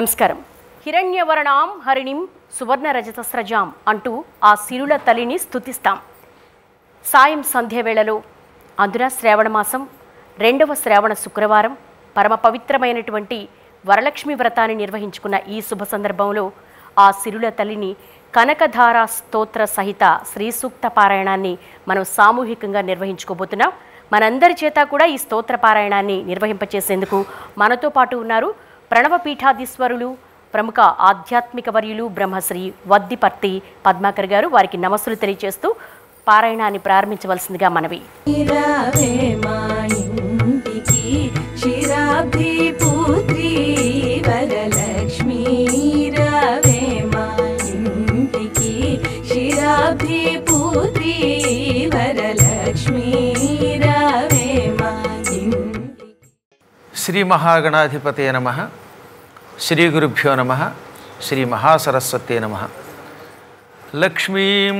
నమస్కారం హిరణ్యవర్ణాం హరిణిం సువర్ణ రజతస్రజాం అంటూ ఆ సిరుల తల్లిని స్తుతిస్తాం సాయం సంధ్య వేళలో అందున శ్రావణ మాసం రెండవ శ్రావణ శుక్రవారం పరమ పవిత్రమైనటువంటి వరలక్ష్మి వ్రతాన్ని నిర్వహించుకున్న ఈ శుభ సందర్భంలో ఆ సిరుల తల్లిని కనకధార స్తోత్ర సహిత శ్రీ సూక్త పారాయణాన్ని మనం సామూహికంగా నిర్వహించుకోబోతున్నాం మనందరి చేత కూడా ఈ స్తోత్ర పారాయణాన్ని నిర్వహింపచేసేందుకు మనతో పాటు ఉన్నారు ప్రణవ పీఠాధీశ్వరులు ప్రముఖ ఆధ్యాత్మిక వర్యులు బ్రహ్మశ్రీ వద్దిపర్తి పద్మాకర్ గారు వారికి నమస్సులు తెలియజేస్తూ పారాయణాన్ని ప్రారంభించవలసిందిగా మనవి రావే మా ఇంటికి క్షీరాబ్ది పుత్రి వరలక్ష్మి రావే మా ఇంటికి క్షీరాబ్ది పుత్రి వరలక్ష్మి రావే మా ఇంటికి శ్రీ మహాగణాధిపతే నమ శ్రీ గురుభ్యో నమ శ్రీ మహాసరస్వతే నమ లక్ష్మీం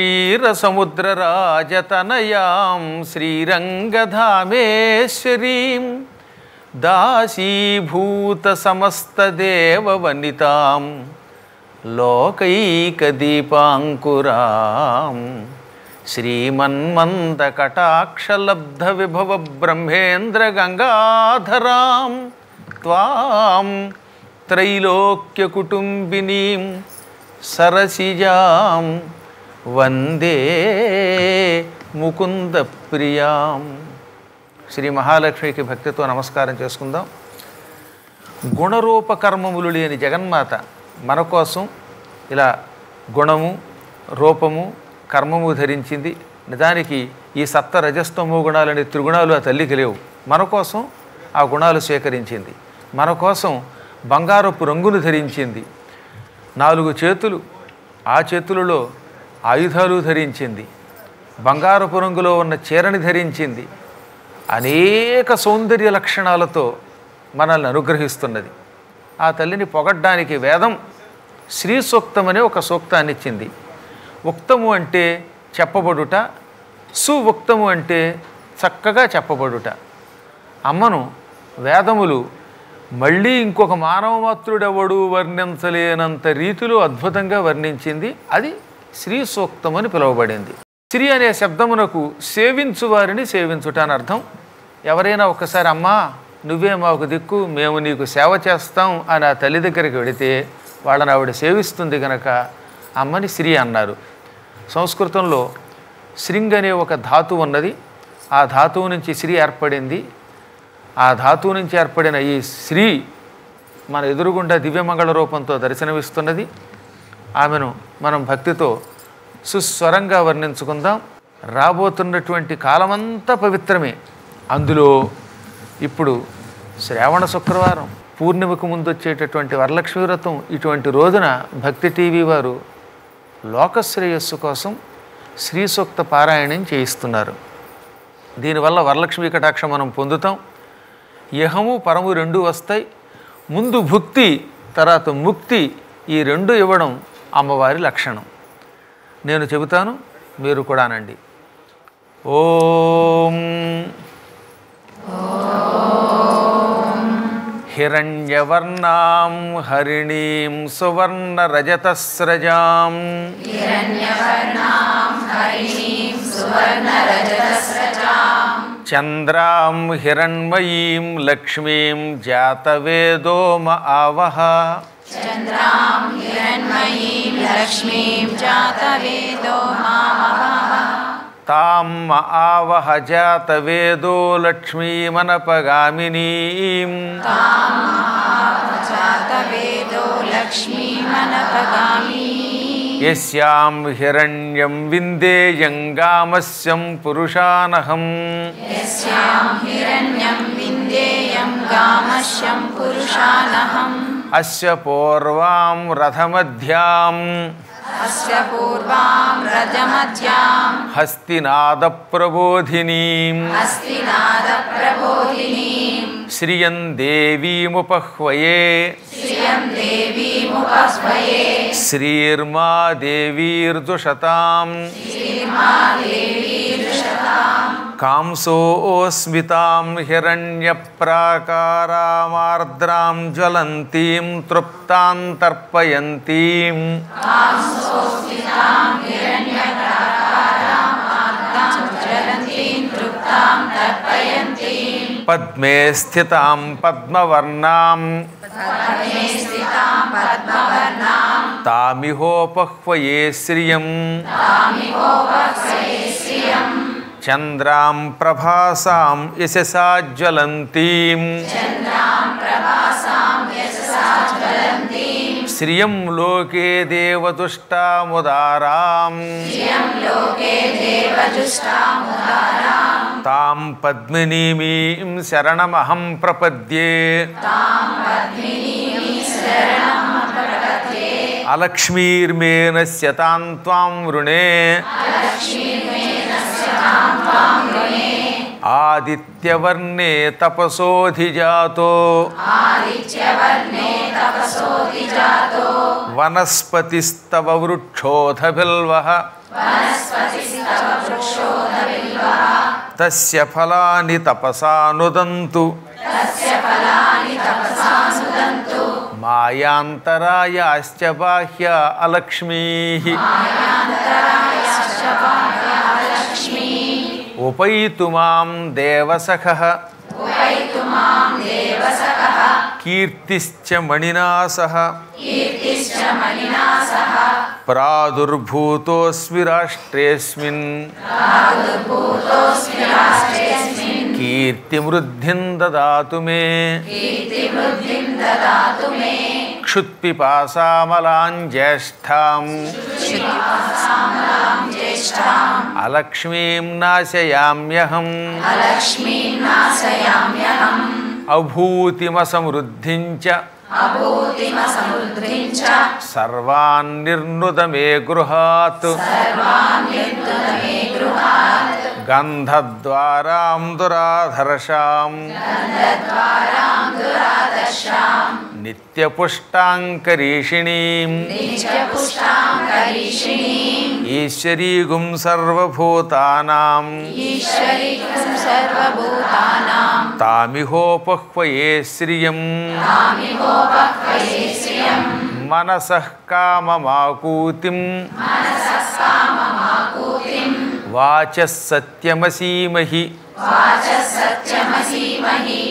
క్షీరసముద్రరాజతనయాం శ్రీరంగధామేశ్వరీం దాసీభూతసమస్తదేవవనితాం లోకైకదీపాంకురాం శ్రీమన్మందకటాక్షలబ్ధవిభవ బ్రహ్మేంద్ర గంగాధరాం త్వాం త్రైలోక్యకుటుంబినీం సరసిజాం వందే ముకుంద ప్రియాం శ్రీ మహాలక్ష్మికి భక్తితో నమస్కారం చేసుకుందాం గుణరూపకర్మములు లేని జగన్మాత మన కోసం ఇలా గుణము రూపము కర్మము ధరించింది నిజానికి ఈ సప్త రజస్తమో గుణాలనే త్రిగుణాలు ఆ తల్లికి లేవు మన కోసం ఆ గుణాలు స్వీకరించింది మన కోసం బంగారపు రంగును ధరించింది నాలుగు చేతులు ఆ చేతులలో ఆయుధాలు ధరించింది బంగారపు రంగులో ఉన్న చీరని ధరించింది అనేక సౌందర్య లక్షణాలతో మనల్ని అనుగ్రహిస్తున్నది ఆ తల్లిని పొగడ్డానికి వేదం శ్రీ సూక్తం అనే ఒక సూక్తాన్ని ఇచ్చింది ఉక్తము అంటే చెప్పబడుట సువుక్తము అంటే చక్కగా చెప్పబడుట అమ్మను వేదములు మళ్ళీ ఇంకొక మానవ మాతృడెవడు వర్ణించలేనంత రీతిలో అద్భుతంగా వర్ణించింది అది శ్రీ సూక్తం అని పిలువబడింది శ్రీ అనే శబ్దమునకు సేవించు వారిని సేవించుట అని అర్థం ఎవరైనా ఒక్కసారి అమ్మా నువ్వే మాకు దిక్కు మేము నీకు సేవ చేస్తాం అని ఆ తల్లి దగ్గరికి వెడితే వాళ్ళని ఆవిడ సేవిస్తుంది గనక అమ్మని శ్రీ అన్నారు సంస్కృతంలో శృంగ్ అనే ఒక ధాతువు ఉన్నది ఆ ధాతువు నుంచి శ్రీ ఏర్పడింది ఆ ధాతువు నుంచి ఏర్పడిన ఈ శ్రీ మన ఎదురుగుండా దివ్యమంగళ రూపంతో దర్శనమిస్తున్నది ఆమెను మనం భక్తితో సుస్వరంగా వర్ణించుకుందాం రాబోతున్నటువంటి కాలమంతా పవిత్రమే అందులో ఇప్పుడు శ్రావణ శుక్రవారం పూర్ణిమకు ముందు వచ్చేటటువంటి వరలక్ష్మి వ్రతం ఇటువంటి రోజున భక్తి టీవీ వారు లోకశ్రేయస్సు కోసం శ్రీ సూక్త పారాయణం చేయిస్తున్నారు దీనివల్ల వరలక్ష్మి కటాక్షం మనం పొందుతాం ఇహము పరము రెండు వస్తాయి ముందు భుక్తి తర్వాత ముక్తి ఈ రెండు ఇవ్వడం అమ్మవారి లక్షణం నేను చెబుతాను మీరు కూడా అనండి ఓం హిరణ్యవర్ణాం హరిణీం సువర్ణరజతస్రజాం చంద్రాం హిరణ్మయీం లక్ష్మీం జాతవేదోమ ఆవహ తాం ఆవహ జాతవేదో లక్ష్మీమనపగామినీం యస్యాం హిరణ్యం విందేయంగామస్యం పురుషానహం అస్య పూర్వాం రథమధ్యాం అస్య పూర్వాం రజమధ్యాం హస్తినాద ప్రబోధినీం హస్తినాద ప్రబోధినీం శ్రియం దేవీముపహ్వయే శ్రియం దేవీముపస్వయే శ్రీర్మా దేవీర్దుషతాం కాంసోస్మితాం హిరణ్యప్రాకారామార్ద్రాం జ్వలంతీం తృప్తాం తర్పయంతీం జ్వలంతీం తృప్తాం తర్పయంతీం పద్మే స్థితాం పద్మవర్ణాం పద్మే స్థితాం పద్మవర్ణాం తామిహోపహ్వయే శ్రియం తామిహోపక్ష్యే శ్రియం చంద్రాం ప్రభాసాం యశసా జ్వలంతీం చంద్రాం ప్రభాసాం యశసా జ్వలంతీం శ్రియం లోకే దేవతుష్టాముదారాం శ్రియం లోకే దేవజుష్టాముదారాం తాం పద్మినీమీం శరణమహం ప్రపద్యే తాం పద్మినీం శరణం ప్రపద్యే అలక్ష్మీర్మేనస్య తాం త్వాం వృణే లక్ష్మీర్మేనస్యాం త్వాం రుణే ఆదిత్యవర్ణే తపసోధిజాతో ఆదిత్యవర్ణే తపసోతి జాతో వనస్పతిస్తవ వృక్షోధబిల్వః వనస్పతిస్తవ వృక్షోదవిల్వః తస్య ఫలాని తపసానుదంతు తస్య ఫలాని తపసా సుదంతు మాయాంతరాయాశ్చ బాహ్య అలక్ష్మీః లక్ష్మీ ఉపైతు మాం దేవసఖः ఉపైతు మాం దేవసకః కీర్తిశ్చ మణినా సహ కీర్తిశ్చ మణినా సహ ప్రాదుర్భూతోऽస్మి రాష్ట్రేऽస్మిన్ భూతోస్మి రాష్ట్రేస్మిన్ కీర్తిమృద్ధిం దదాతు మే కీర్తివృద్ధిం దదాతు మే క్షుత్పిపాసామలాం జ్యేష్ఠాం శుద్ధిపాసామలాం జ్యేష్ఠాం అలక్ష్మీం నాశయామ్యహం అలక్ష్మీం నాశయామ్యహం అభూతిమసమృద్ధిం చ అభూతిమ సమృద్ధిం చ సర్వాన్ నిర్నుద మే గృహాత్ సర్వాన్యర్తుల మే గృహాత్ గంధద్వారాం దురాధర్షాం గంధద్వారాం దురాదర్శాం నిత్యపుష్టాంకరీషిణీం నిత్యపుష్టాం కరీషిణీం ఈశ్వరీగుం సర్వభూతానాం ఈశ్వరీకం సర్వభూతానాం తామిహోపహ్వయే శ్రియం తామిహోపక్వయే శ్రియం మనసః కామమాకూతిం మనసస్కామమాకూతిం వాచः సత్యమసీమహి వాచ సత్యమసీమహి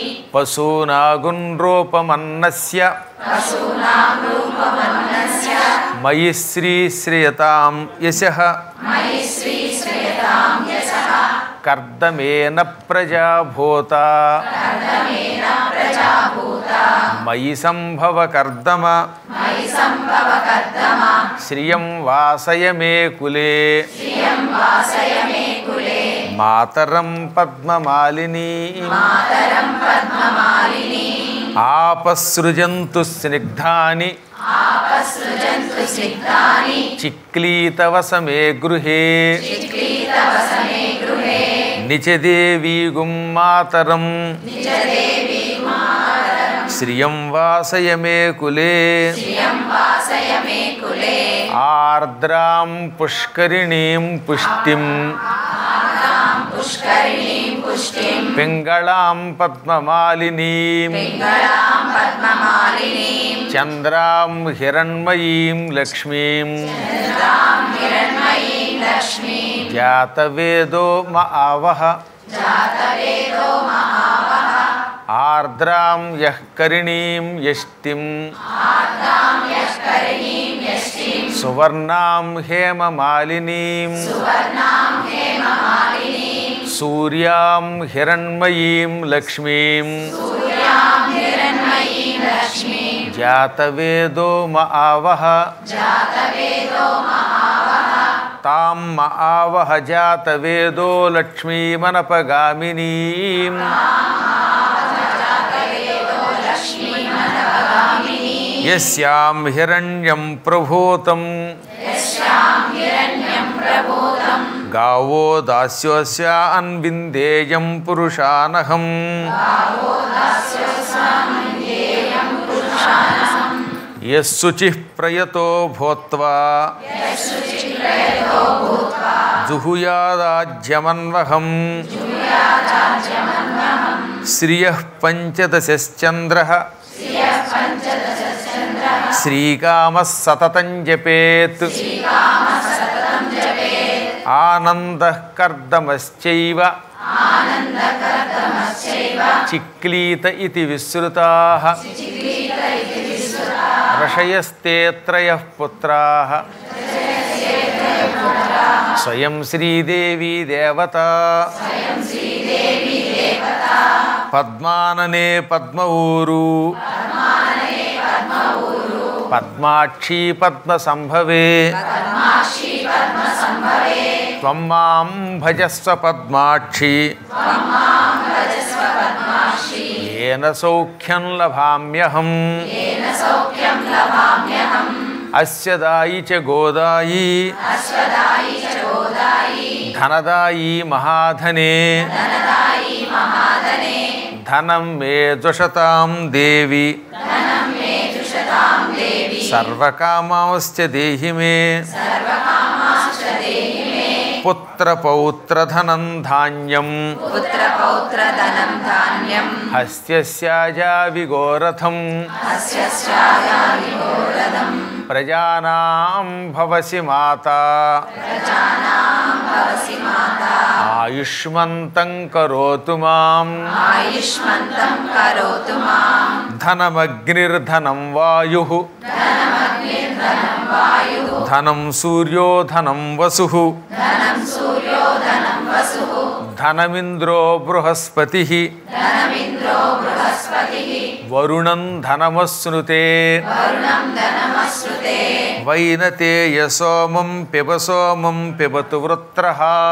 పశూనాగున్రూపమన్నస్య పశూనాం రూపమన్నస్య మయి శ్రీశ్రియతాం యశః మయి శ్రీ శ్రేయతాం యశః కర్దమేన ప్రజాభూత కర్దమేన ప్రజాభూత మయి సంభవ కర్దమ మయి సంభవ కర్దమ శ్రియం వాసయ మే కులే శ్రియం వాసయ మే కులే మాతరం పద్మమాలినీ మాతరం పద్మమాలిని ఆపసృజంతు స్నిగ్ధాని ఆపసృజంతు సిద్ధాని చిక్లీతవసమే గృహే చిక్లీతవసమే గృహే నిచదేవీగుం మాతరం నిజదేవి మాతరం శ్రియం వాసయ మే కులే శ్రియం వాసయ మే కులే ఆర్ద్రాం పుష్కరిణీం పుష్టిం పుష్కరిణీం పుష్టిం పింగళాం పద్మమాలినీం పింగళాం పద్మమాలినీం చంద్రాం హిరణ్మయీం లక్ష్మీం రాం హిరణ్మయీం లక్ష్మీం జాతవేదో మ ఆవహ జాతవేదో మహావహ ఆర్ద్రాం యః కరిణీం యష్టిం ఆర్దాం యష్కరిణీం యష్టిం సువర్ణాం హేమమాలినీం సువర్ణాం హేమమాలినీం సూర్యాం హిరణ్మయీం లక్ష్మీం సూర్యాం హిరణ్మయీం లక్ష్మీం జాతవేదో మ ఆవహ జాతవేదో మహావహ తాం మ ఆవహ జాతవేదో లక్ష్మీమనపగామినీం జాతవేదో లక్ష్మీమనవగామిని యస్యాం హిరణ్యం ప్రభూతం యస్యాం హిరణ్యం ప్రబోధం గావో దాస్యోస్య అన్విందేయం పురుషానహం దాస్యోస్వామిందేయం పురుషానం యశుచి ప్రయతో భూత్వా యశుచిప్రయతో భూత్వా జుహుయాదాజ్యమన్వహం జుయాదాజ్యమన్వహం శ్రియః పంచదశ్చంద్ర శ్రీకామः సతతం జపేత్ ఆనందः కర్దమశ్చైవ చిక్లీత ఇది విశ్రుతాः ఋషయస్తే త్రయः పుత్రాः స్వయం శ్రీదేవి దేవత పద్మాననే పద్మఊరు పద్మాక్షీ పద్మ సంభవే త్వం మాం భజస్వ పద్మాక్షి ఏన సౌఖ్యం లభామ్యహం అస్య దాయి చ గోదాయి ధనదాయి మహాధనే ధనం మే దుషతాం దేవి సర్వకామాంశ్చ దేహి మే పుత్రపౌత్రధనం ధాన్యం పుత్రపౌత్రధనం ధాన్యం హస్యస్యాజా విగోరథం హస్యశ్చాయావిఘోరదం ప్రజానాం భవసి మాత భవసి మాత ఆయుష్మంతం కరోతు మాం ఆయుష్మంతం కరోతు మాం ధనమగ్నిర్ధనం వాయు ధనం సూర్యో ధనం వసు ధనం సూర్యో ధనం వసు ధనమింద్రో బృహస్పతి ధనమింద్రో బృహస్పతి వరుణం ధనమశ్నుతే వరుణం ధనమశ్రుతే వైనతేయ సోమం పిబ సోమం పిబతు వృత్ర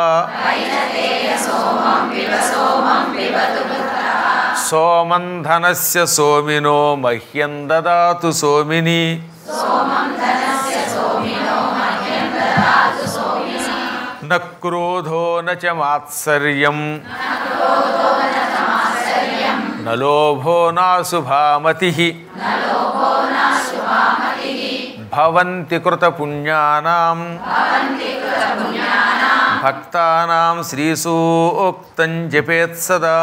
సోమం పిబ సోమం పిబతు సోమం ధనస్య సోమినో మహ్యం దదాతు సోమిని సోమం ధనస్య సోమినో మహ్యం దదాతు సోమిని న క్రోధో న చ మాత్సర్యం న లోభో నాశుభామతి భవంతి కృతపుణ్యానాం భక్తానాం శ్రీసూక్తం జపేత్ సదా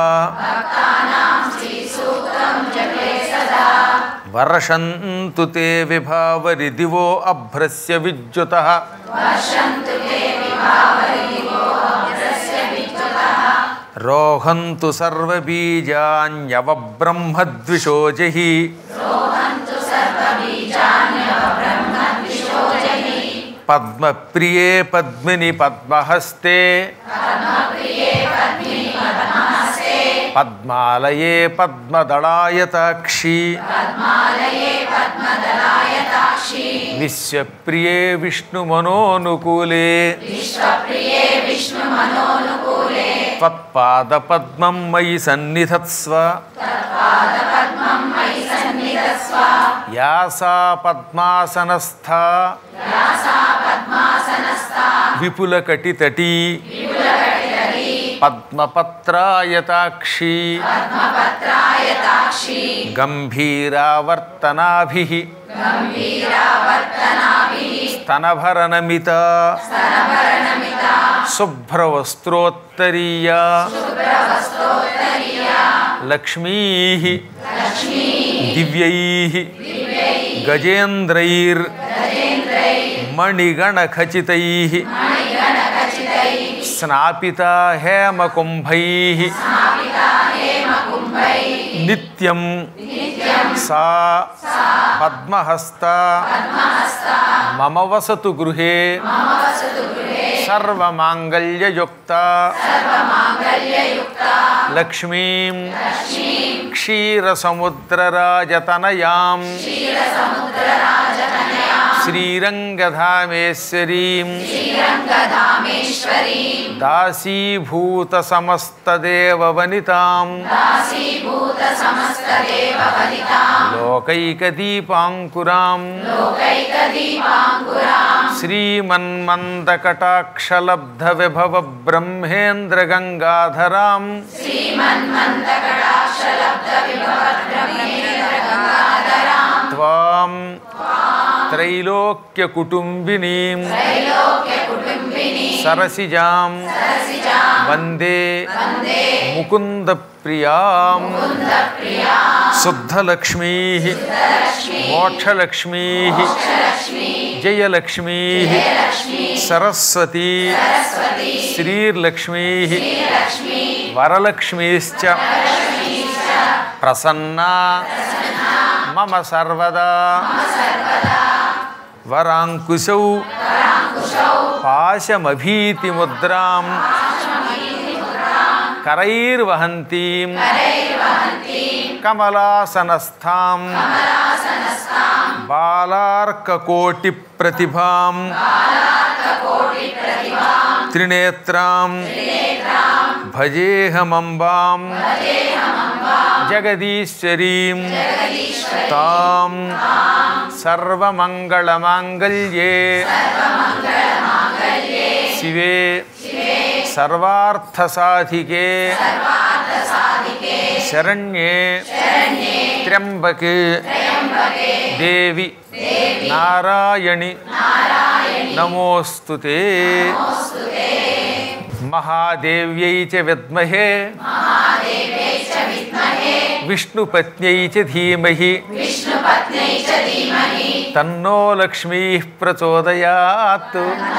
వర్షంతు తే విభావరి దివో అభ్రస్య విద్యుత రోహంతు సర్వబీజాన్యవబ్రహ్మద్విషోజహి పద్మప్రియే పద్మిని పద్మహస్తే పద్మాలయే పద్మదళాయతాక్షి విశ్వప్రియే విష్ణుమనోనుకూలే త్వత్పాదపద్మం మయి సన్నిధత్స్వ యాసా పద్మాసనస్థ విపులకటితటీ పద్మపత్రాయతాక్షి గంభీరావర్తనాభి స్తనభరణమిత శుభ్రవస్త్రోత్తరీయా లక్ష్మీ దివ్యై గజేంద్రైర్ మణిగణఖచితై స్నాపిత హేమకుంభై నిత్యం సా పద్మహస్త మమ వసతు గృహే సర్వమాంగళ్యయుక్త లక్ష్మీం క్షీరసముద్రరాజతనయాం శ్రీరంగధామేశ్వరీం శ్రీరంగధామేశ్వరీ దాసీభూత సమస్తదేవవనితాం దాసీభూత సమస్తదేవ ఫలితాం లోకైకదీపాంకురాం లోకైకదీపాంకురాం శ్రీమన్మందకటాక్షలబ్ధ విభవ బ్రహ్మేంద్ర గంగాధరాం శ్రీమన్మందకటాక్షలబ్ధ విభవద్రమేంద్రగంగాధరాం త్వాం త్రైలోక్య కుటుంబినీం త్రైలోక్య కుటుంబిని సరసిజాం వందే ముకుంద ప్రియాం శుద్ధలక్ష్మీ మోక్షలక్ష్మీ జయలక్ష్మీ సరస్వతీ శ్రీర్లక్ష్మీ వరలక్ష్మీశ్చ ప్రసన్నా మమ సర్వదా వరాంకుశౌ పాశమభీతిముద్రాం కరైర్వహంతీం కమలాసనస్థాం బాలార్కకోటి ప్రతిభాం త్రినేత్రాం భజేహమంబాం జగదీశ్వరీం తాం సర్వమంగళమాంగళ్యే శివే సర్వార్థసాధికే శరణ్యే త్ర్యంబకే దేవి నారాయణి నమోస్తుతే మహాదేవ్యై చ విద్మహే విష్ణుపత్న్యై చ ధీమహి తన్నో లక్ష్మీ ప్రచోదయాత్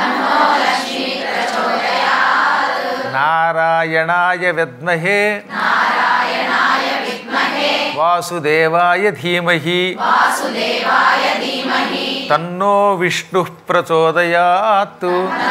నారాయణాయ విద్మహే వాసుదేవాయ ధీమహి తన్నో విష్ణు ప్రచోదయాత్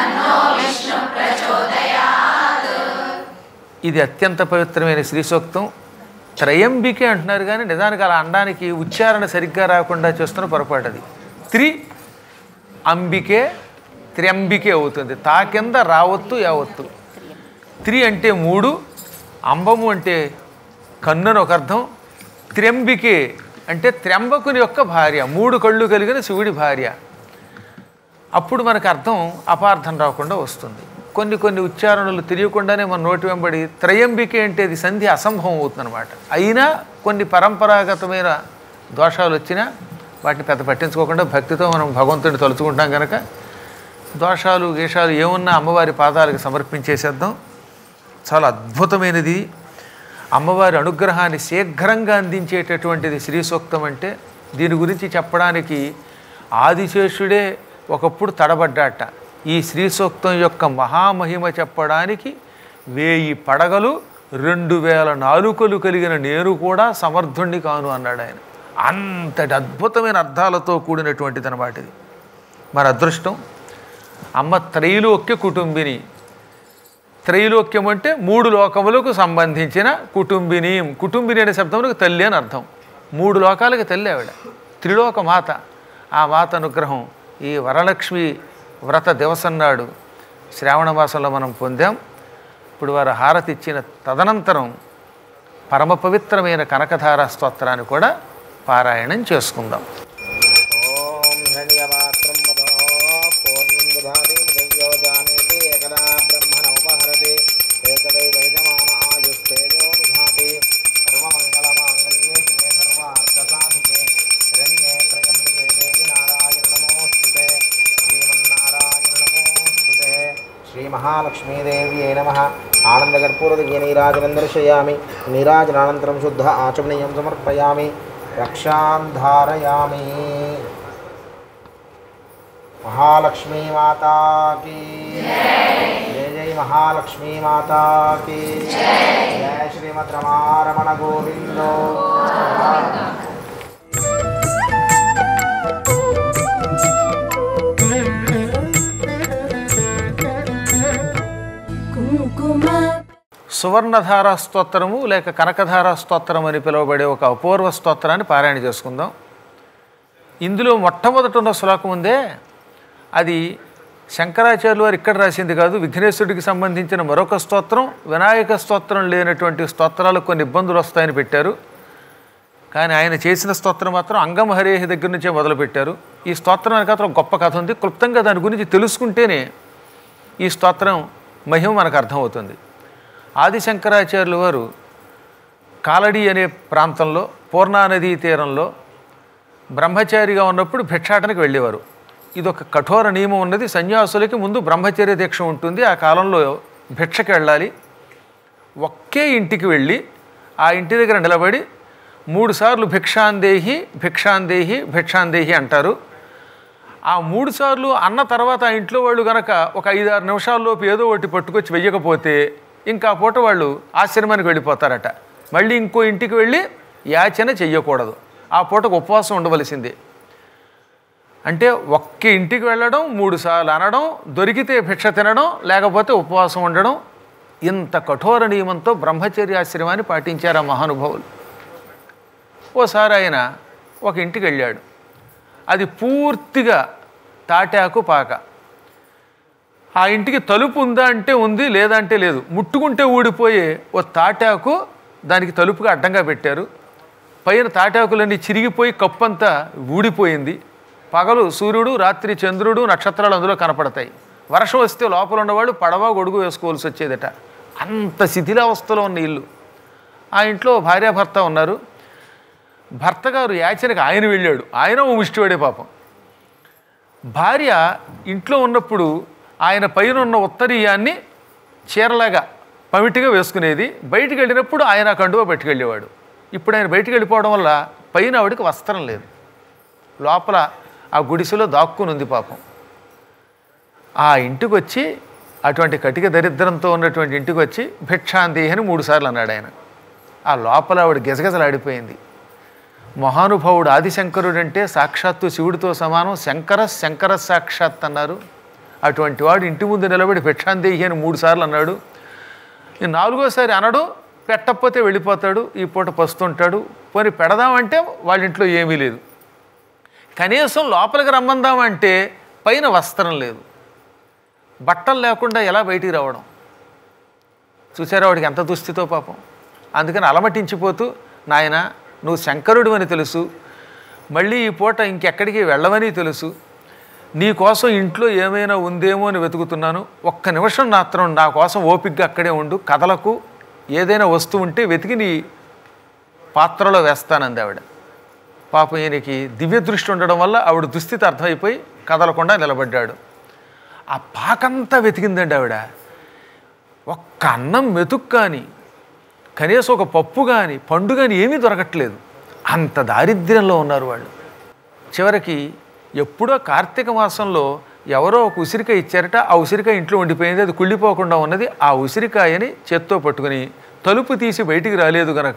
ఇది అత్యంత పవిత్రమైన శ్రీ సూక్తం త్రయంబికే అంటున్నారు కానీ నిజానికి అలా అనడానికి ఉచ్చారణ సరిగ్గా రాకుండా చేస్తున్న పొరపాటు అది త్రి అంబికే త్ర్యంబికే అవుతుంది తా కింద రావత్తు యావత్తు త్రి అంటే మూడు అంబము అంటే కన్నుని ఒక అర్థం త్ర్యంబికే అంటే త్ర్యంబకుని యొక్క భార్య మూడు కళ్ళు కలిగిన శివుడి భార్య అప్పుడు మనకు అర్థం అపార్థం రాకుండా వస్తుంది కొన్ని కొన్ని ఉచ్చారణలు తెలియకుండానే మన నోటి వెంబడి త్రయంబికే అంటే ఇది సంధి అసంభవం అవుతుందన్నమాట అయినా కొన్ని పరంపరాగతమైన దోషాలు వచ్చినా వాటిని పెద్ద పట్టించుకోకుండా భక్తితో మనం భగవంతుడిని తలుచుకుంటాం కనుక దోషాలు గీషాలు ఏమున్నా అమ్మవారి పాదాలకు సమర్పించేసేద్దాం చాలా అద్భుతమైనది అమ్మవారి అనుగ్రహాన్ని శీఘ్రంగా అందించేటటువంటిది శ్రీ సూక్తం అంటే దీని గురించి చెప్పడానికి ఆదిశేషుడే ఒకప్పుడు తడబడ్డాట ఈ శ్రీ సూక్తం యొక్క మహామహిమ చెప్పడానికి వేయి పడగలు రెండు వేల నాలుకలు కలిగిన నేను కూడా సమర్థుణ్ణి కాను అన్నాడు ఆయన అంతటి అద్భుతమైన అర్థాలతో కూడినటువంటిది అనమాట ఇది మన అదృష్టం అమ్మ త్రైలోక్య కుటుంబిని త్రైలోక్యం అంటే మూడు లోకములకు సంబంధించిన కుటుంబిని కుటుంబిని అనే శబ్దములకు తల్లి అని అర్థం మూడు లోకాలకి తల్లి ఆవిడ త్రిలోక మాత ఆ మాత అనుగ్రహం ఈ వరలక్ష్మి వ్రత దివసం నాడు శ్రావణ మాసంలో మనం పొందాం ఇప్పుడు వారు హారతి ఇచ్చిన తదనంతరం పరమ పవిత్రమైన కనకధార స్తోత్రాన్ని కూడా పారాయణం చేసుకుందాం ఓం హిరణ్యపాత్రం మదో పూర్ణం దధాతి మృగవ్యోజానేతి ఏకదా బ్రహ్మణముపహరతి ఏకదైవైజమాన ఆయుస్తేజో దధాతి సర్వమంగళమాంగళ్యే శివే సర్వార్థసాధికే శరణ్యే త్రయంబకే దేవి నారాయణ నమోస్తుతే శ్రీమన్నారాయణ నమోస్తుతే శ్రీమహాలక్ష్మీదేవ్యై నమ ఆనందకర్పూరదివ్య నీరాజనం దర్శయామి నీరాజనానంతరం శుద్ధ ఆచమనీయం సమర్పయామి రక్షాం ధారయామి महालक्ष्मी माता की जय जय महालक्ष्मी माता की जय श्रीमद रमारमण गोविंदो కుంకుమ సువర్ణధార స్తోత్రము లేక కనకధార స్తోత్రం అని పిలువబడే ఒక అపూర్వ స్తోత్రాన్ని పారాయణ చేసుకుందాం ఇందులో మొట్టమొదట ఉన్న శ్లోకం ఉందే అది శంకరాచార్యులు వారు ఇక్కడ రాసింది కాదు విఘ్నేశ్వరుడికి సంబంధించిన మరొక స్తోత్రం వినాయక స్తోత్రం లేనటువంటి స్తోత్రాలకు కొన్ని ఇబ్బందులు వస్తాయని పెట్టారు కానీ ఆయన చేసిన స్తోత్రం మాత్రం అంగమహరేహి దగ్గర నుంచే మొదలుపెట్టారు ఈ స్తోత్రం వెనకాల ఒక గొప్ప కథ ఉంది క్లుప్తంగా దాని గురించి తెలుసుకుంటేనే ఈ స్తోత్రం మహిమ మనకు అర్థమవుతుంది ఆదిశంకరాచార్యుల వారు కాలడి అనే ప్రాంతంలో పూర్ణానదీ తీరంలో బ్రహ్మచారిగా ఉన్నప్పుడు భిక్షాటనకి వెళ్ళేవారు ఇదొక కఠోర నియమం ఉన్నది సన్యాసులకి ముందు బ్రహ్మచర్య దీక్ష ఉంటుంది ఆ కాలంలో భిక్షకి వెళ్ళాలి ఒకే ఇంటికి వెళ్ళి ఆ ఇంటి దగ్గర నిలబడి మూడుసార్లు భిక్షాందేహి భిక్షాందేహి భిక్షాందేహి అంటారు ఆ మూడు సార్లు అన్న తర్వాత ఆ ఇంట్లో వాళ్ళు గనక ఒక ఐదారు నిమిషాల్లోపు ఏదో ఒకటి పట్టుకొచ్చి వెయ్యకపోతే ఇంకా ఆ పూట వాళ్ళు ఆశ్రమానికి వెళ్ళిపోతారట మళ్ళీ ఇంకో ఇంటికి వెళ్ళి యాచన చెయ్యకూడదు ఆ పూటకు ఉపవాసం ఉండవలసిందే అంటే ఒక్క ఇంటికి వెళ్ళడం మూడు సార్లు అనడం దొరికితే భిక్ష తినడం లేకపోతే ఉపవాసం ఉండడం ఇంత కఠోర నియమంతో బ్రహ్మచర్యాశ్రమాన్ని పాటించారు ఆ మహానుభావులు ఓసారి ఆయన ఒక ఇంటికి వెళ్ళాడు అది పూర్తిగా తాటాకు పాక ఆ ఇంటికి తలుపు ఉందా అంటే ఉంది లేదా అంటే లేదు ముట్టుకుంటే ఊడిపోయే ఓ తాటాకు దానికి తలుపుగా అడ్డంగా పెట్టారు పైన తాటాకులన్నీ చిరిగిపోయి కప్పంతా ఊడిపోయింది పగలు సూర్యుడు రాత్రి చంద్రుడు నక్షత్రాలు అందులో కనపడతాయి వర్షం వస్తే లోపల ఉన్నవాళ్ళు పడవ గొడుగు వేసుకోవాల్సి వచ్చేదట అంత శిథిలావస్థలో ఉన్న ఇల్లు ఆ ఇంట్లో భార్యాభర్త ఉన్నారు భర్త గారు యాచనకి ఆయన వెళ్ళాడు ఆయన ఓ ముష్టివాడే పాపం భార్య ఇంట్లో ఉన్నప్పుడు ఆయన పైన ఉన్న ఉత్తరీయాన్ని చీరలాగా పమిటిగా వేసుకునేది బయటికి వెళ్ళినప్పుడు ఆయన ఆ కండువా పెట్టుకెళ్ళేవాడు ఇప్పుడు ఆయన బయటికి వెళ్ళిపోవడం వల్ల పైన ఆవిడకి వస్త్రం లేదు లోపల ఆ గుడిసెలో దాక్కుని ఉంది పాపం ఆ ఇంటికి వచ్చి అటువంటి కటిక దరిద్రంతో ఉన్నటువంటి ఇంటికి వచ్చి భిక్షాంతి అని మూడుసార్లు అన్నాడు ఆయన ఆ లోపల ఆవిడ గిజగిజలాడిపోయింది మహానుభావుడు ఆదిశంకరుడు అంటే సాక్షాత్తు శివుడితో సమానం శంకర శంకర సాక్షాత్ అన్నారు అటువంటి వాడు ఇంటి ముందు నిలబడి భిక్షాందేహి అని మూడు సార్లు అన్నాడు ఈ నాలుగోసారి అనడు పెట్టకపోతే వెళ్ళిపోతాడు ఈ పూట పస్తుంటాడు పోనీ పెడదామంటే వాళ్ళ ఇంట్లో ఏమీ లేదు కనీసం లోపలికి రమ్మందామంటే పైన వస్త్రం లేదు బట్టలు లేకుండా ఎలా బయటికి రావడం చూసారా వాడికి ఎంత దుస్థితో పాపం అందుకని అలమటించిపోతూ నాయన నువ్వు శంకరుడు అని తెలుసు మళ్ళీ ఈ పూట ఇంకెక్కడికి వెళ్ళవని తెలుసు నీ కోసం ఇంట్లో ఏమైనా ఉందేమో అని వెతుకుతున్నాను ఒక్క నిమిషం మాత్రం నా కోసం ఓపిగ్గా అక్కడే ఉండు కథలకు ఏదైనా వస్తువు ఉంటే వెతికి నీ పాత్రలో వేస్తానంది ఆవిడ పాపం ఈయనకి దివ్య దృష్టి ఉండడం వల్ల ఆవిడ దుస్థితి అర్థమైపోయి కదలకుండా నిలబడ్డాడు ఆ పాకంతా వెతికిందండి ఆవిడ ఒక్క అన్నం మెతుకు కానీ కనీసం ఒక పప్పు కానీ పండు కానీ ఏమీ దొరకట్లేదు అంత దారిద్ర్యంలో ఉన్నారు వాళ్ళు చివరికి ఎప్పుడో కార్తీక మాసంలో ఎవరో ఒక ఉసిరికాయ ఇచ్చారట ఆ ఉసిరికాయ ఇంట్లో ఉండిపోయింది అది కుళ్ళిపోకుండా ఉన్నది ఆ ఉసిరికాయని చేత్తో పట్టుకుని తలుపు తీసి బయటికి రాలేదు గనక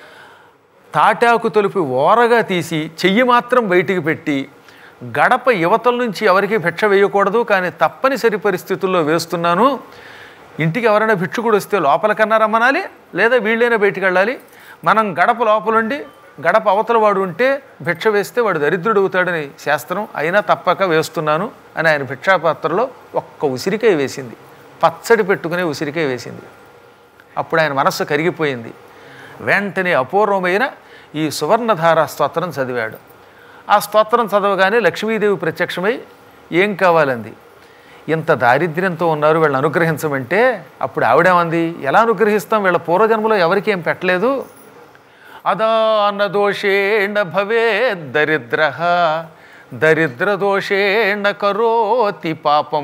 తాటాకు తలుపు ఓరగా తీసి చెయ్యి మాత్రం బయటికి పెట్టి గడప యువతల నుంచి ఎవరికి భిక్ష వేయకూడదు కానీ తప్పనిసరి పరిస్థితుల్లో వేస్తున్నాను ఇంటికి ఎవరైనా భిక్షుకుడు వస్తే లోపలికన్నా రమ్మనాలి లేదా వీళ్ళైనా బయటికి వెళ్ళాలి మనం గడప లోపలుండి గడప అవతల వాడు ఉంటే భిక్ష వేస్తే వాడు దరిద్రుడు అవుతాడని శాస్త్రం అయినా తప్పక వేస్తున్నాను అని ఆయన భిక్షాపాత్రలో ఒక్క ఉసిరికాయ వేసింది పచ్చడి పెట్టుకునే ఉసిరికాయ వేసింది అప్పుడు ఆయన మనస్సు కరిగిపోయింది వెంటనే అపూర్వమైన ఈ సువర్ణధార స్తోత్రం చదివాడు ఆ స్తోత్రం చదవగానే లక్ష్మీదేవి ప్రత్యక్షమై ఏం కావాలంది ఇంత దారిద్ర్యంతో ఉన్నారు వీళ్ళని అనుగ్రహించమంటే అప్పుడు ఆవిడేమంది ఎలా అనుగ్రహిస్తాం వీళ్ళ పూర్వజన్మలో ఎవరికి ఏం పెట్టలేదు అదాన దోషేణ భవే దరిద్ర దరిద్ర దోషేణ కరోతి పాపం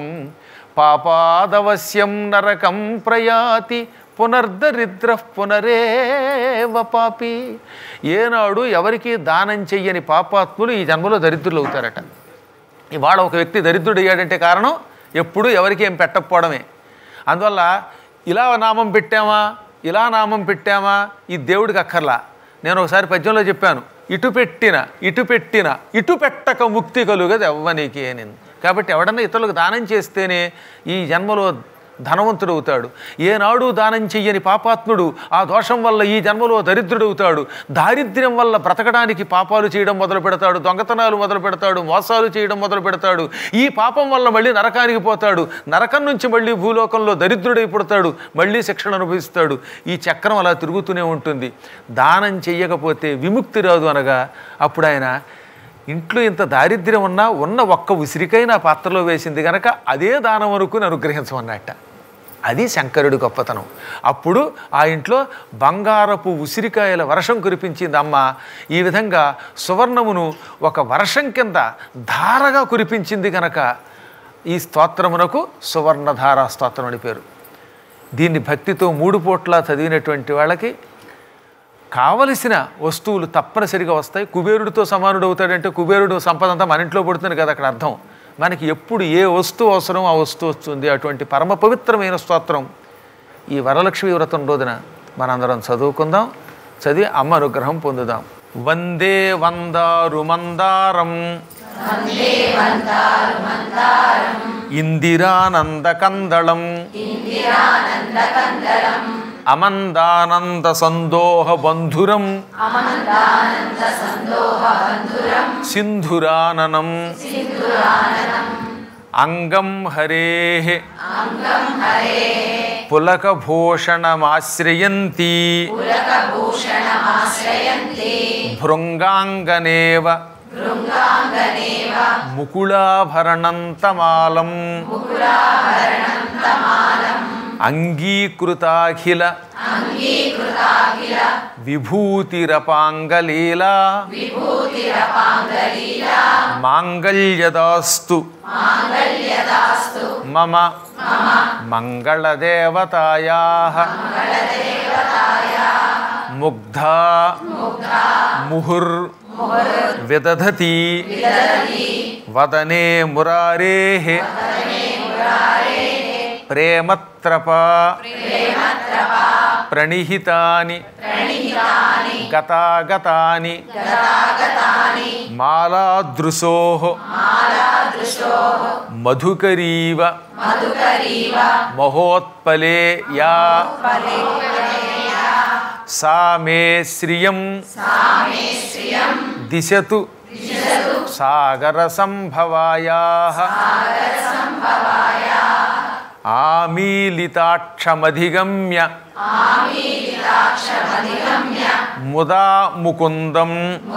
పాపాదవశ్యం నరకం ప్రయాతి పునర్దరిద్ర పునరేవ పాపి ఏనాడు ఎవరికి దానం చెయ్యని పాపాత్ములు ఈ జన్మలో దరిద్రులు అవుతారట ఇవాళ ఒక వ్యక్తి దరిద్రుడు అయ్యాడంటే కారణం ఎప్పుడూ ఎవరికి ఏం పెట్టకపోవడమే అందువల్ల ఇలా నామం పెట్టామా ఇలా నామం పెట్టామా ఈ దేవుడికి అక్కర్లా నేను ఒకసారి పద్యంలో చెప్పాను ఇటు పెట్టిన ఇటు పెట్టిన ఇటు పెట్టక ముక్తి కలుగదు ఎవ్వనికి నేను కాబట్టి ఎవడన్నా ఇతరులకు దానం చేస్తేనే ఈ జన్మలో ధనవంతుడు అవుతాడు ఏనాడు దానం చెయ్యని పాపాత్ముడు ఆ దోషం వల్ల ఈ జన్మలో దరిద్రుడు అవుతాడు దారిద్ర్యం వల్ల బ్రతకడానికి పాపాలు చేయడం మొదలు పెడతాడు దొంగతనాలు మొదలు పెడతాడు మోసాలు చేయడం మొదలు పెడతాడు ఈ పాపం వల్ల మళ్ళీ నరకానికి పోతాడు నరకం నుంచి మళ్ళీ భూలోకంలో దరిద్రుడై పుడతాడు మళ్ళీ శిక్షణ అనుభవిస్తాడు ఈ చక్రం అలా తిరుగుతూనే ఉంటుంది దానం చెయ్యకపోతే విముక్తి రాదు అనగా అప్పుడు ఆయన ఇంట్లో ఇంత దారిద్ర్యం ఉన్నా ఉన్న ఒక్క ఉసిరికై నా పాత్రలో వేసింది కనుక అదే దానం అనుకుని అనుగ్రహించమన్నట్ట అది శంకరుడి గొప్పతనం అప్పుడు ఆ ఇంట్లో బంగారపు ఉసిరికాయల వర్షం కురిపించింది అమ్మ ఈ విధంగా సువర్ణమును ఒక వర్షం కింద ధారగా కురిపించింది కనుక ఈ స్తోత్రమునకు సువర్ణధార స్తోత్రం అని పేరు దీన్ని భక్తితో మూడు పూట్ల చదివినటువంటి వాళ్ళకి కావలసిన వస్తువులు తప్పనిసరిగా వస్తాయి కుబేరుడితో సమానుడు అవుతాడంటే కుబేరుడు సంపద అంతా మన ఇంట్లో పడుతుంది కదా అక్కడ అర్థం మనకి ఎప్పుడు ఏ వస్తువు అవసరం ఆ వస్తువు వస్తుంది అటువంటి పరమ పవిత్రమైన స్తోత్రం ఈ వరలక్ష్మి వ్రతం రోజున మనందరం చదువుకుందాం చదివి అమ్మ అనుగ్రహం పొందుదాం వందే వందారు మందారం ఇందిరానందకందళం అమందానంద సందోహ బంధురం సింధురాననం అంగం హరే పులకభూషణమాశ్రయంతి భృంగాంగనేవ ముకుళాభరణంతమాలం అంగీకృతాఖిల విభూతిరపాంగలీలా మాంగళ్యదాస్తు మమ మంగళదేవతాయా ముగ్ధా ముహుర్ విదధతి వదనే మురారే ప్రేమత్రప ప్రణిహితాని గతాగతాని మాలాదృశో మధుకరీవ మహోత్పలే యా సా మే శ్రియం దిశతు సాగర సంభవాయా ఆమీలితాక్షమధిగమ్య ముదా ముకుందం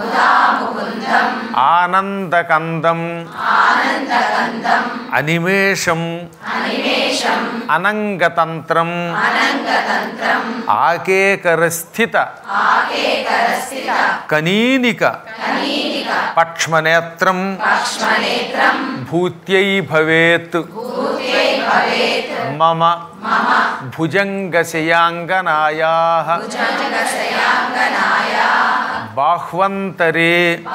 ఆనందకందం అనిమేషం అనంగతంత్రం ఆకేకరస్థిత కనీనిక పక్ష్మనేత్రం భూత్యై భవేత్ మమ భుజంగశయాంగనాయా బాహ్వంతరే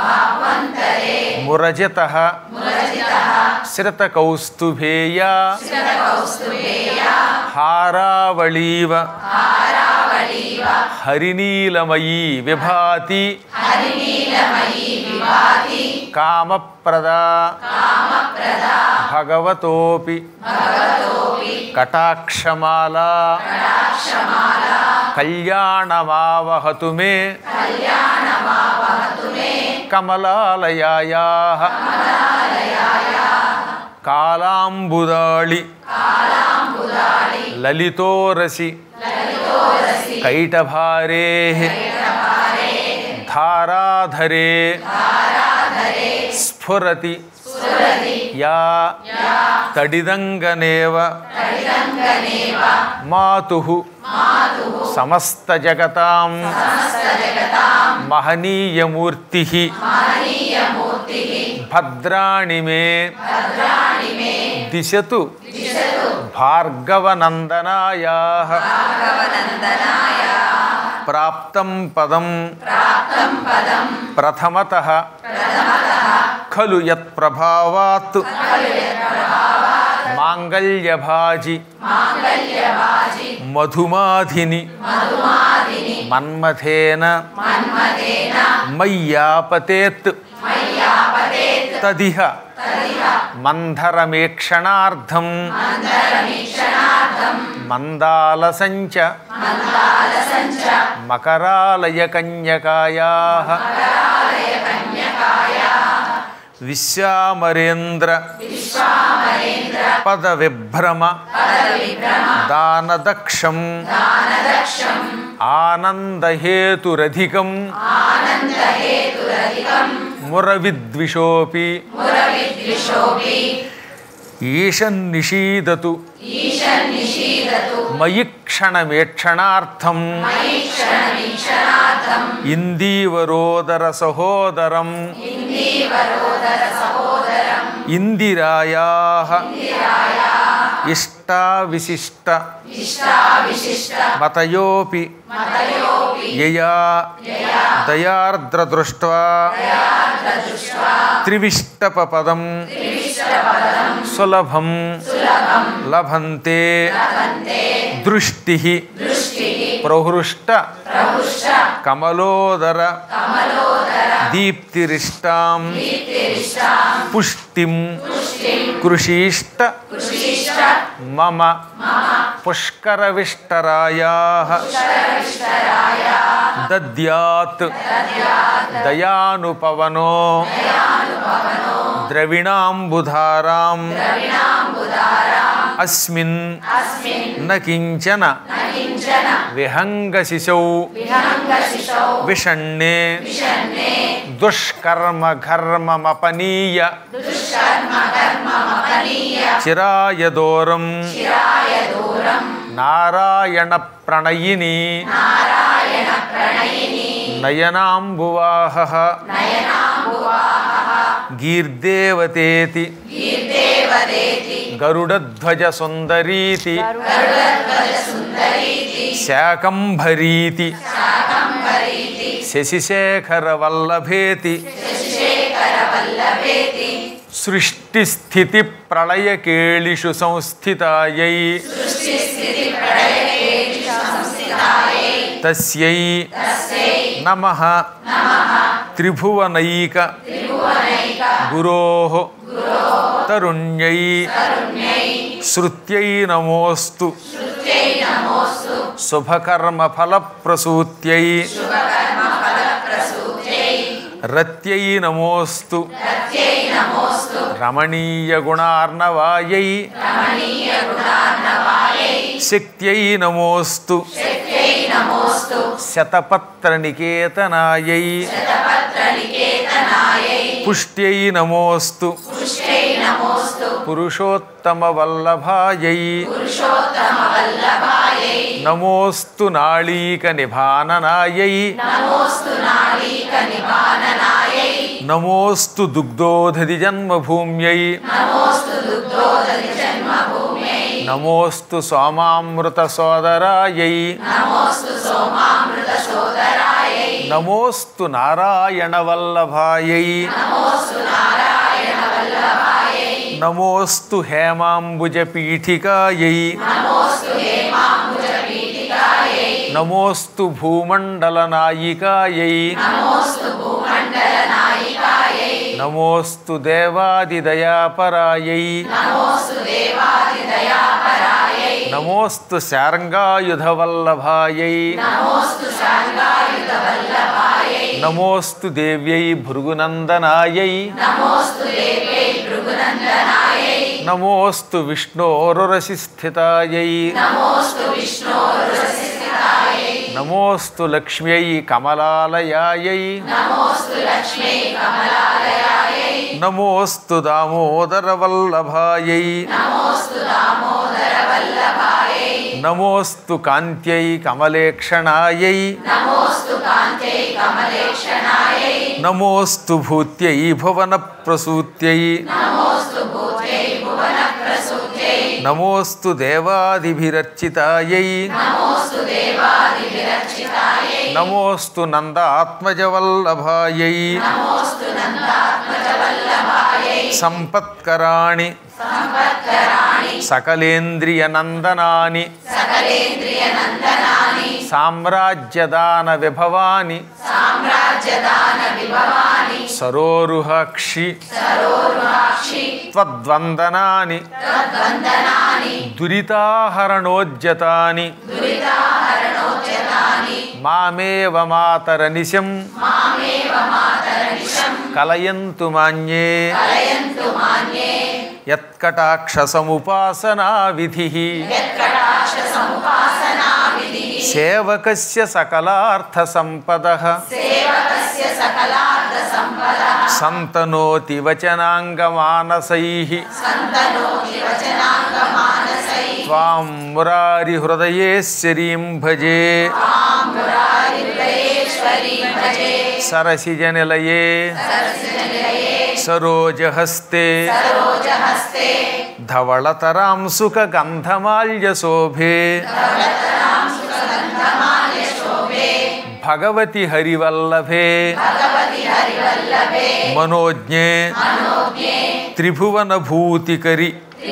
మురజిత శ్రితకౌస్తుభేయ హారావళీవ హరినీలమయీ విభాతి కామప్రదా భగవతోపి కటాక్షమాలా కళ్యాణమావహతు మే కమలాలయాయా కాళాంబుదాళి లలితోరసి కైటభారే ధారాధరే స్ఫురతి యా తడిదంగనేవ మాతు సమస్తజగతాం మహనీయమూర్తి భద్రాణి మే దిశతు భార్గవనందనాయా ప్రాప్తం పదం ప్రథమత ఖలు యత్ప్రభావాత్ మాంగళ్యభాజి మధుమాధిని మన్మథేన మయ్యాపతేత్ తదిహ మంధరమేక్షణార్థం మందాలసంచ మకరాలయకన్యకాయా విశ్వామరేంద్ర పదవిభ్రమ దానదక్షం ఆనందహేతురధికం మురవిద్విషోపి ఈశన్నిషీదతు మయి క్షణమేక్షణార్థం ఇందీవరోదర సహోదరం ఇందిరాయా ఇష్టా విశిష్ట మతయోపి యయా దయార్ద్రదృష్ట్వా త్రివిష్టపదం సులభం లభంతే దృష్టి ప్రహృష్ట కమలోదర దీప్తిరిష్టాం పుష్టిం కృషీష్ట మమ పుష్కరవిష్టరాయా దద్యాత్ దయానుపవనో ద్రవిణాంబుధారాం అస్మిన్ న కించన విహంగశిశౌ విషణ్ణే దుష్కర్మ ఘర్మమపనీయ చిరాయ దూరం నారాయణ ప్రణయిని నయనాంబువాహ గీర్దేవతేతి గరుడధ్వజ సుందరీతి శాకంభరీతి శశిశేఖర వల్లభేతి సృష్టిస్థితి ప్రళయకేళిషు సంస్థితాయై తస్యై నమ త్రిభువనైక గురో తరుణ్యై శృత్యై నమోస్తు శుభకర్మ ఫలప్రసూత్యై రత్యై నమోస్తు రమణీయ గుణార్ణవాయై శక్త్యై నమోస్తు శతపత్ర నికేతనాయై పుష్ట్యై నమోస్తు పురుషోత్తమ వల్లభాయై నమోస్తు నాళీక నిభాననాయై నమోస్తు దుగ్ధోదధి జన్మభూమ్యై నమోస్తు సోమామృత సోదరాయై నమోస్తు నారాయణ వల్లభాయై నమోస్తు హేమాంబుజ పీఠికాయై నమోస్తు భూమండల నాయికాయై నమోస్తు దేవాదిదయాపరాయై నమోస్తు శార్ంగాయుధ వల్లభాయై నమోస్తు దేవ్యై భృగునందనాయై నమోస్తు విష్ణోరురసిస్థితాయై నమోస్తు లక్ష్మ్యై కమలాలయాయై నమోస్తు దామోదర వల్లభాయై నమోస్తు కాంత్యై కమలేక్షణాయై నమోస్తు భూత్యై భువన ప్రసూత్యై నమోస్తు దేవాదిభిరర్చితాయై నమోస్తు నందాత్మజవల్లభాయై సంపత్కరాణి సకలేంద్రియనందనాని సామ్రాజ్యదాన విభవాని సరోరుహాక్షి త్వద్వందనాని దురితాహరణోజ్జతాని మామేవ మాతర నిశం కలయంతు మాన్యే యత్కటాక్షసముపాసనా విధి సేవకస్య సకలార్థ సంపద సంతనోతి వచనాంగమానసై త్వాం మురారి హృదయేశ్వరీం భజే సరసిజనిలయే సరోజహస్తే ధవళతరాం సుఖ గంధమాల్య శోభే భగవతి హరివల్లభే మనోజ్ఞే త్రిభువన భూతికరి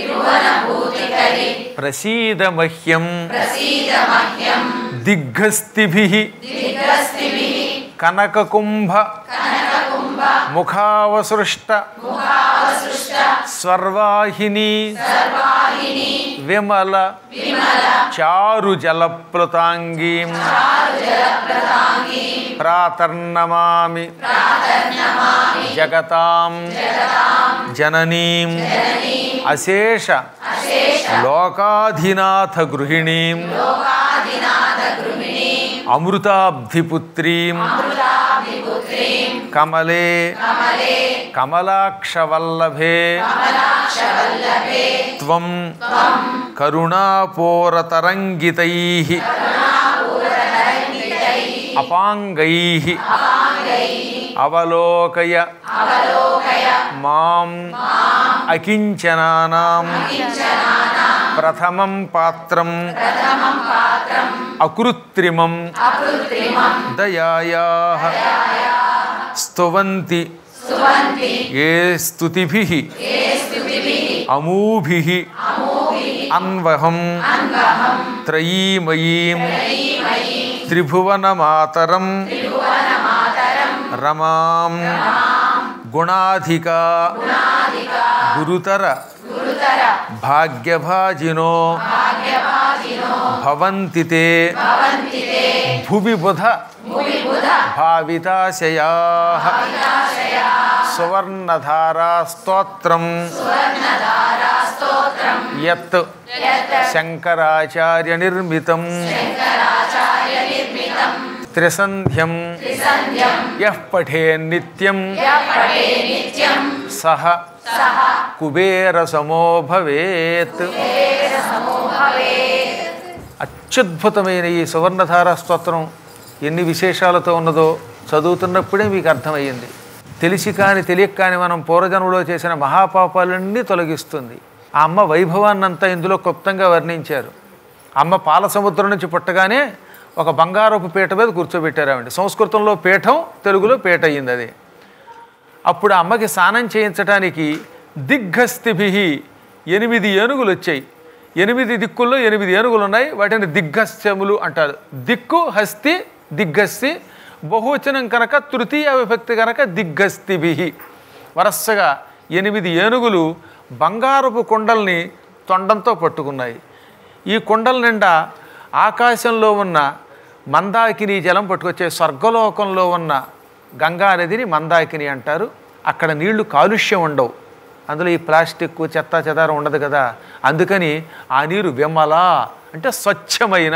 ప్రసీద మహ్యం దిగ్గస్తిభి కనకకుంభ ముఖావసృష్ట స్వర్వాహిని విమల చారు జలప్లుతాంగీం ప్రాతర్నమామి జగతాం జననీం అశేష లోకాధినాథ గృహిణీం అమృతాబ్ధిపుత్రీం కమలే కమలాక్షవల్లభే త్వం కరుణాపోరతరంగితై అపాంగై అవలోకయ మాం అకించనానాం ప్రథమం పాత్రం అకృత్రిమం దయాయా స్తువంతి ఏ స్తుతిభిః అమూభిః అన్వహం త్రయీమయీం త్రిభువనమాతరం రమాం గుణాధికా గురుతర భాగ్యభాజినో భవంతి తే భువి బుధ భావితాశయా సువర్ణధారా స్తోత్రం యత్ శంకరాచార్య నిర్మితం త్రిసంధ్యం యః పఠే నిత్యం సహ కుబేరసమో భవేత్ అత్యద్భుతమైన ఈ సువర్ణధార స్తోత్రం ఎన్ని విశేషాలతో ఉన్నదో చదువుతున్నప్పుడే మీకు అర్థమయ్యింది తెలిసి కాని తెలియక కాని మనం పూర్వజన్మలో చేసిన మహాపాపాలన్నీ తొలగిస్తుంది ఆ అమ్మ వైభవాన్నంతా ఇందులో క్లుప్తంగా వర్ణించారు అమ్మ పాల సముద్రం నుంచి పుట్టగానే ఒక బంగారపు పీట మీద కూర్చోబెట్టారు ఆవిడ సంస్కృతంలో పీఠం తెలుగులో పీట అయ్యింది అది అప్పుడు ఆ అమ్మకి స్నానం చేయించడానికి దిగ్గస్థిభి ఎనిమిది ఏనుగులు వచ్చాయి ఎనిమిది దిక్కుల్లో ఎనిమిది ఏనుగులు ఉన్నాయి వాటిని దిగ్గస్యములు అంటారు దిక్కు హస్తి దిగ్గస్తి బహువచనం కనుక తృతీయ విభక్తి కనుక దిగ్గస్తిభి వరసగా ఎనిమిది ఏనుగులు బంగారపు కుండల్ని తొండంతో పట్టుకున్నాయి ఈ కుండల నిండా ఆకాశంలో ఉన్న మందాకిని జలం పట్టుకొచ్చే స్వర్గలోకంలో ఉన్న గంగా నదిని మందాకిని అంటారు అక్కడ నీళ్లు కాలుష్యం ఉండవు అందులో ఈ ప్లాస్టిక్ చెత్త చెదారం ఉండదు కదా అందుకని ఆ నీరు విమల అంటే స్వచ్ఛమైన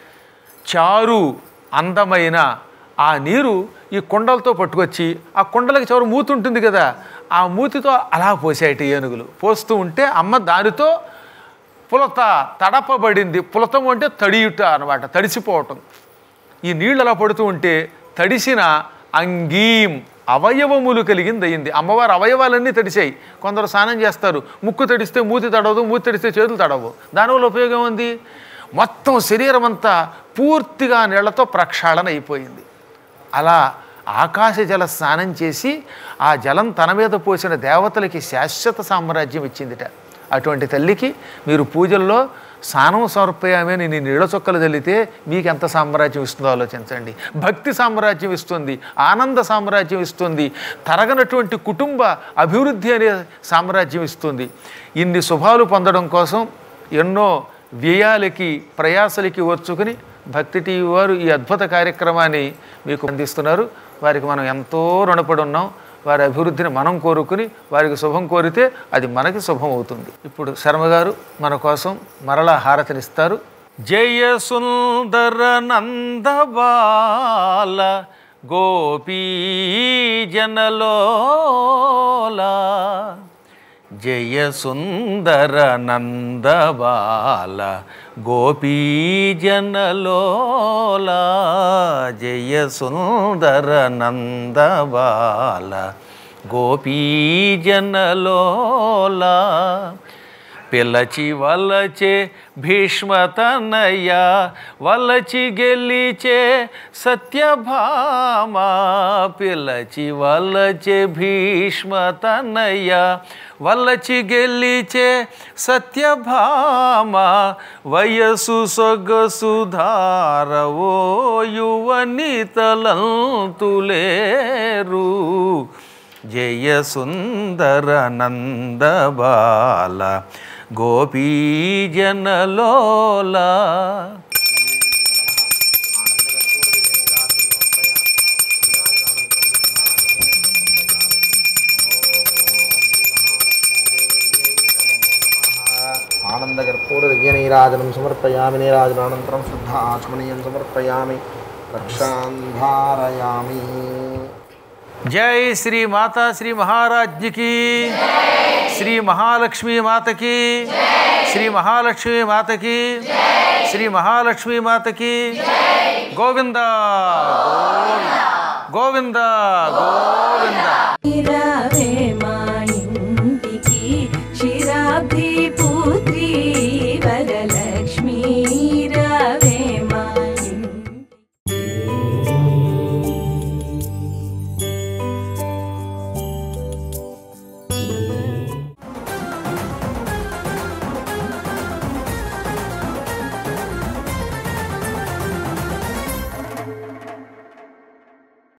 చారు అందమైన ఆ నీరు ఈ కుండలతో పట్టుకొచ్చి ఆ కుండలకి చివరి మూతి ఉంటుంది కదా ఆ మూతితో అలా పోసాయట ఏనుగులు పోస్తూ ఉంటే అమ్మ దానితో పులత తడపబడింది పులతం అంటే తడియుట అనమాట తడిసిపోవటం ఈ నీళ్ళు అలా పడుతూ ఉంటే తడిసిన అంగీం అవయవములు కలిగింది అయింది అమ్మవారి అవయవాలన్నీ తడిసాయి కొందరు స్నానం చేస్తారు ముక్కు తడిస్తే మూతి తడవదు మూతి తడిస్తే చేతులు తడవు దానివల్ల ఉపయోగం ఉంది మొత్తం శరీరం అంతా పూర్తిగా నీళ్లతో ప్రక్షాళన అయిపోయింది అలా ఆకాశ జల స్నానం చేసి ఆ జలం తన మీద పోసిన దేవతలకి శాశ్వత సామ్రాజ్యం ఇచ్చిందిట అటువంటి తల్లికి మీరు పూజల్లో స్నానం సమర్పయామే నేను నీళ్ళ చొక్కలు చల్లితే మీకు ఎంత సామ్రాజ్యం ఇస్తుందో ఆలోచించండి భక్తి సామ్రాజ్యం ఇస్తుంది ఆనంద సామ్రాజ్యం ఇస్తుంది తరగనటువంటి కుటుంబ అభివృద్ధి అనే సామ్రాజ్యం ఇస్తుంది ఇన్ని శుభాలు పొందడం కోసం ఎన్నో వ్యయాలకి ప్రయాసలకి ఓర్చుకుని భక్తి టీవీ వారు ఈ అద్భుత కార్యక్రమాన్ని మీకు అందిస్తున్నారు వారికి మనం ఎంతో రుణపడి ఉన్నాం వారి అభివృద్ధిని మనం కోరుకుని వారికి శుభం కోరితే అది మనకి శుభం అవుతుంది ఇప్పుడు శర్మ గారు మన కోసం మరలా హారతినిస్తారు జయ సుందర నందబాల గోపీ జనలోలా జయ సుందర నందబాల గోపీజనలోల జయ సుందర నందబాల గోపీజనలోల పిలచి వలచే భీష్మతనయ వలచి గెలిచే సత్యభామ పిలచి వలచే భీష్మతనయ వలచి గెలిచే సత్యభామ వయసు సొగసుధారవో యువని తలంతులేరు జయ సుందర నందబాల గోపీజనలోల ఆనందకర్పూర దివ్య నీరాజనం సమర్పయామి నీరాజనానంతరం శుద్ధ ఆచమనీయం సమర్పయామి రక్షాంధారయామి జై శ్రీ మాతా శ్రీ మహారాజ్ఞకి శ్రీ మహాలక్ష్మీ మాతకి శ్రీ మహాలక్ష్మీ మాతకి శ్రీ మహాలక్ష్మీ మాతకి గోవింద గోవింద గోవింద రవే